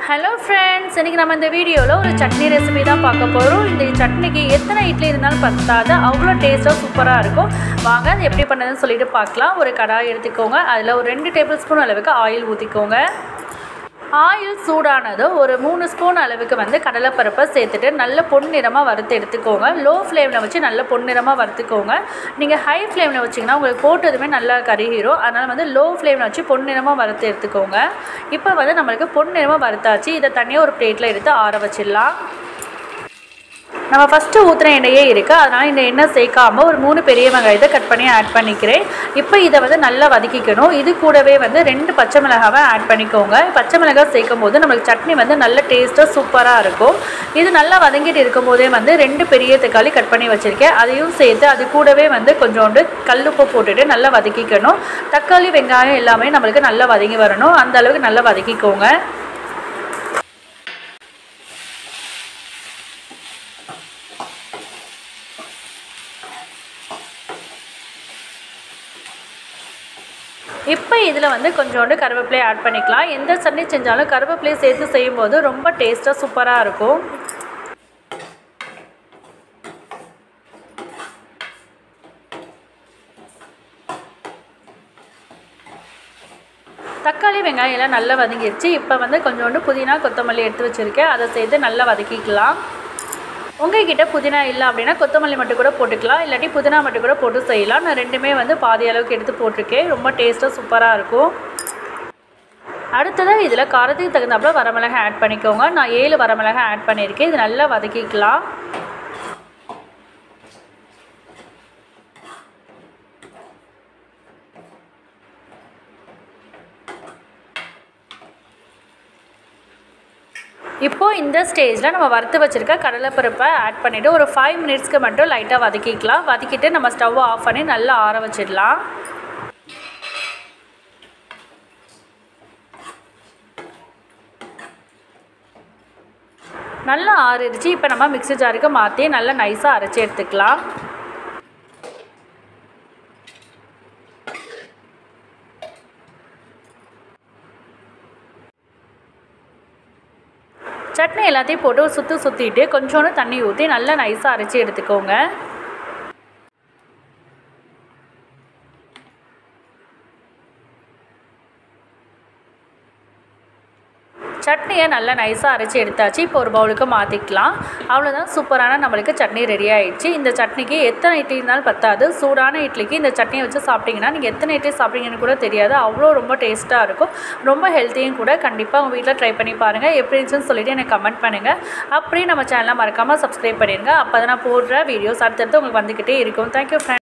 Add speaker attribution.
Speaker 1: hello friends இன்றைக்கி நம்ம இந்த வீடியோவில் ஒரு சட்னி ரெசிபி தான் பார்க்க போகிறோம் இந்த சட்னிக்கு எத்தனை இட்லி இருந்தாலும் பத்தாது அவ்வளோ டேஸ்ட்டாக சூப்பராக இருக்கும் வாங்க அது எப்படி பண்ணதுன்னு சொல்லிட்டு பார்க்கலாம் ஒரு கடாய் எடுத்துக்கோங்க அதில் ஒரு ரெண்டு டேபிள் ஸ்பூன் அளவுக்கு ஆயில் ஊற்றிக்கோங்க ஆயில் சூடானதும் ஒரு மூணு ஸ்பூன் அளவுக்கு வந்து கடலைப்பருப்பை சேர்த்துட்டு நல்ல பொன்னிறமாக வறுத்து எடுத்துக்கோங்க லோ ஃப்ளேமில் வச்சு நல்ல பொன்னிறமாக வறுத்துக்கோங்க நீங்கள் ஹை ஃப்ளேமில் வச்சிங்கன்னா உங்களுக்கு போட்டதுமே நல்லா கருகிரும் அதனால் வந்து லோ ஃப்ளேமில் வச்சு பொன்னிறமாக வறுத்து எடுத்துக்கோங்க இப்போ வந்து நம்மளுக்கு பொன்னிறமாக வறுத்தாச்சு இதை தனியாக ஒரு பிளேட்டில் எடுத்து ஆற வச்சிடலாம் நம்ம ஃபஸ்ட்டு ஊற்றுன எண்ணெயே இருக்குது அதனால் இந்த எண்ணெய் சேர்க்காமல் ஒரு மூணு பெரிய வெங்காயத்தை கட் பண்ணி ஆட் பண்ணிக்கிறேன் இப்போ இதை வந்து நல்லா வதக்கிக்கணும் இது கூடவே வந்து ரெண்டு பச்சை மிளகாவை ஆட் பண்ணிக்கோங்க பச்சை மிளகாய் சேர்க்கும் போது நம்மளுக்கு சட்னி வந்து நல்ல டேஸ்ட்டாக சூப்பராக இருக்கும் இது நல்லா வதங்கிட்டு இருக்கும் போதே வந்து ரெண்டு பெரிய தக்காளி கட் பண்ணி வச்சுருக்கேன் அதையும் சேர்த்து அது கூடவே வந்து கொஞ்சோண்டு கல்லுப்பு போட்டுட்டு நல்லா வதக்கிக்கணும் தக்காளி வெங்காயம் எல்லாமே நம்மளுக்கு நல்லா வதங்கி வரணும் அந்த அளவுக்கு நல்லா வதக்கிக்கோங்க இப்போ இதில் வந்து கொஞ்சோண்டு கருவேப்பிலையை ஆட் பண்ணிக்கலாம் எந்த சட்னி செஞ்சாலும் கருவேப்பிலையை சேர்த்து செய்யும்போது ரொம்ப டேஸ்ட்டாக சூப்பராக இருக்கும் தக்காளி வெங்காயம் எல்லாம் நல்லா வதங்கிடுச்சு இப்போ வந்து கொஞ்சோண்டு புதினா கொத்தமல்லி எடுத்து வச்சுருக்கேன் அதை சேர்த்து நல்லா வதக்கிக்கலாம் உங்ககிட்ட புதினா இல்லை அப்படின்னா கொத்தமல்லி மட்டும் கூட போட்டுக்கலாம் இல்லாட்டி புதினா மட்டும் கூட போட்டு செய்யலாம் நான் ரெண்டுமே வந்து பாதி அளவுக்கு எடுத்து போட்டிருக்கேன் ரொம்ப டேஸ்ட்டாக சூப்பராக இருக்கும் அடுத்ததாக இதில் காரத்துக்கு தகுந்தாப்புல வரமிளகாய் ஆட் பண்ணிக்கோங்க நான் ஏழு வரமிளகாய் ஆட் பண்ணியிருக்கேன் இது நல்லா வதக்கிக்கலாம் இப்போது இந்த ஸ்டேஜில் நம்ம வறுத்து வச்சுருக்க கடலைப்பருப்பை ஆட் பண்ணிவிட்டு ஒரு ஃபைவ் மினிட்ஸ்க்கு மட்டும் லைட்டாக வதக்கிக்கலாம் வதக்கிட்டு நம்ம ஸ்டவ்வை ஆஃப் பண்ணி நல்லா ஆற வச்சிடலாம் நல்லா ஆறிடுச்சு இப்போ நம்ம மிக்ஸி ஜாருக்கு மாற்றி நல்லா நைஸாக அரைச்சி எடுத்துக்கலாம் சட்னி எல்லாத்தையும் போட்டு ஒரு சுற்றி சுற்றிட்டு கொஞ்சோண்டு தண்ணி ஊற்றி நல்லா நைஸாக அரைச்சி எடுத்துக்கோங்க சட்னியை நல்லா நைஸாக அரைச்சி எடுத்தாச்சு இப்போ ஒரு பவுலுக்கு மாற்றிக்கலாம் அவ்வளோதான் சூப்பரான நம்மளுக்கு சட்னி ரெடி ஆகிடுச்சு இந்த சட்னிக்கு எத்தனை இட்லி இருந்தாலும் பத்தாது சூடான இட்லிக்கு இந்த சட்னியை வச்சு சாப்பிட்டிங்கன்னா நீங்கள் எத்தனை இட்லி சாப்பிட்டீங்கன்னு கூட தெரியாது அவ்வளோ ரொம்ப டேஸ்ட்டாக இருக்கும் ரொம்ப ஹெல்த்தியும் கூட கண்டிப்பாக உங்கள் வீட்டில் ட்ரை பண்ணி பாருங்கள் எப்படி இருந்துச்சுன்னு சொல்லிவிட்டு எனக்கு கமெண்ட் பண்ணுங்கள் அப்படியே நம்ம சேனலை மறக்காமல் சப்ஸ்கிரைப் பண்ணிடுங்க அப்போ தான் நான் போடுற வீடியோஸ் அடுத்தடுத்து உங்களுக்கு வந்துக்கிட்டே இருக்கும் தேங்க்யூ ஃப்ரெண்ட்